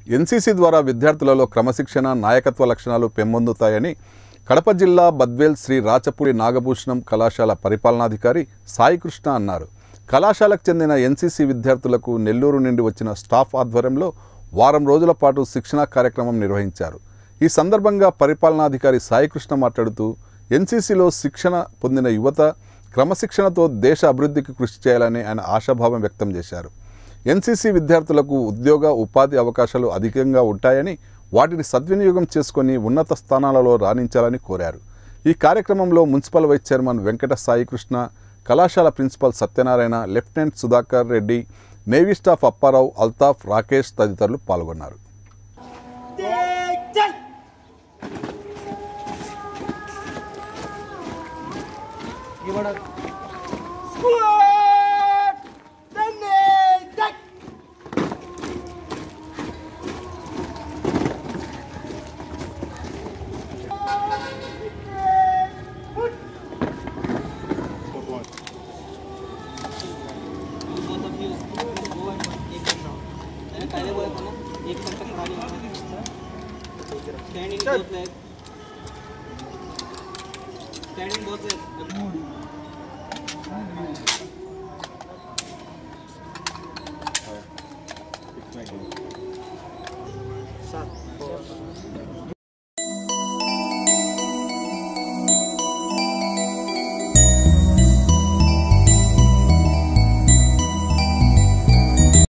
NCC ద్వారా విద్యార్థులలో క్రమశిక్షణ నాయకత్వ లక్షణాలు పెంపొందుతాయని కడప జిల్లా బద్వేల్ శ్రీ రాచపూడి నాగభూషణం కళాశాల పరిపాలనాధికారి సాయికృష్ణ అన్నారు కళాశాలకు చెందిన ఎన్సీసీ విద్యార్థులకు నెల్లూరు నుండి వచ్చిన స్టాఫ్ ఆధ్వర్యంలో వారం రోజుల పాటు శిక్షణా కార్యక్రమం నిర్వహించారు ఈ సందర్భంగా పరిపాలనాధికారి సాయికృష్ణ మాట్లాడుతూ ఎన్సీసీలో శిక్షణ పొందిన యువత క్రమశిక్షణతో దేశ అభివృద్ధికి కృషి చేయాలని ఆయన ఆశాభావం వ్యక్తం చేశారు ఎన్సీసీ విద్యార్థులకు ఉద్యోగ ఉపాధి అవకాశాలు అధికంగా ఉంటాయని వాటిని సద్వినియోగం చేసుకొని ఉన్నత స్థానాలలో రాణించాలని కోరారు ఈ కార్యక్రమంలో municipal vice chairman Venkata Saikrishna కళాశాల principal Satyanarayana lieutenant Sudhakar Reddy navy staff Apparao Altaf Rakesh తదితరులు పాల్గొన్నారు Dejan! Squad! Dejan! both of you go and take them down. मैंने पहले बोला था ना एक पल तक खाली होना stand in both leg stand in both leg